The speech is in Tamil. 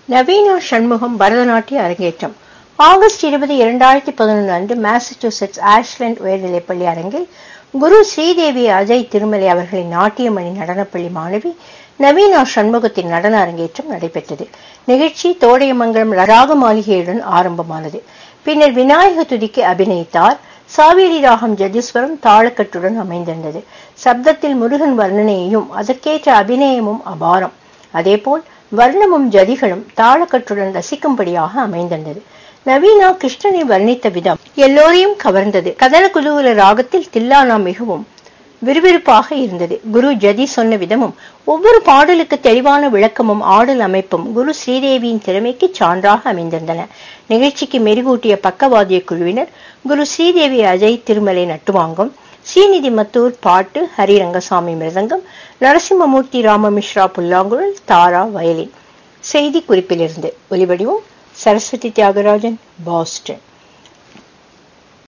நவீனா சண்முகம் பரதநாட்டிய அரங்கேற்றம் ஆகஸ்ட் இருபது இரண்டாயிரத்தி பதினொன்று அன்று மாசச்சூசெட்ஸ் ஆஷ்லண்ட் உயர்நிலைப்பள்ளி அரங்கில் குரு ஸ்ரீதேவி அஜய் திருமலை அவர்களின் நாட்டியமணி நடனப்பள்ளி மாணவி நவீனா சண்முகத்தின் நடன அரங்கேற்றம் நடைபெற்றது நிகழ்ச்சி தோடையமங்கலம் ராக மாளிகையுடன் ஆரம்பமானது பின்னர் விநாயக துதிக்கு அபிநயித்தார் சாவேரி ராகம் ஜதீஸ்வரம் தாளக்கட்டுடன் அமைந்திருந்தது சப்தத்தில் முருகன் வர்ணனையையும் அதற்கேற்ற அபிநயமும் அபாரம் அதேபோல் வர்ணமும் ஜதிகளும் தாளக்கட்டுடன் ரசிக்கும்படியாக அமைந்திருந்தது நவீனா கிருஷ்ணனை வர்ணித்த விதம் எல்லோரையும் கவர்ந்தது கதன குதூகல ராகத்தில் தில்லானா மிகவும் விறுவிறுப்பாக இருந்தது குரு ஜதி சொன்ன விதமும் ஒவ்வொரு பாடலுக்கு தெளிவான விளக்கமும் ஆடல் அமைப்பும் குரு ஸ்ரீதேவியின் திறமைக்கு சான்றாக அமைந்திருந்தன நிகழ்ச்சிக்கு மெருகூட்டிய பக்கவாதிய குழுவினர் குரு ஸ்ரீதேவி அஜய் திருமலை நட்டுவாங்கம் ஸ்ரீநிதி மத்தூர் பாட்டு ஹரிரங்கசாமி மிருதங்கம் நரசிம்மமூர்த்தி ராமமிஸ்ரா புல்லாங்குழல் தாரா வயலின் செய்தி குறிப்பிலிருந்து ஒலிவடிவம் சரஸ்வதி தியாகராஜன் பாஸ்டன்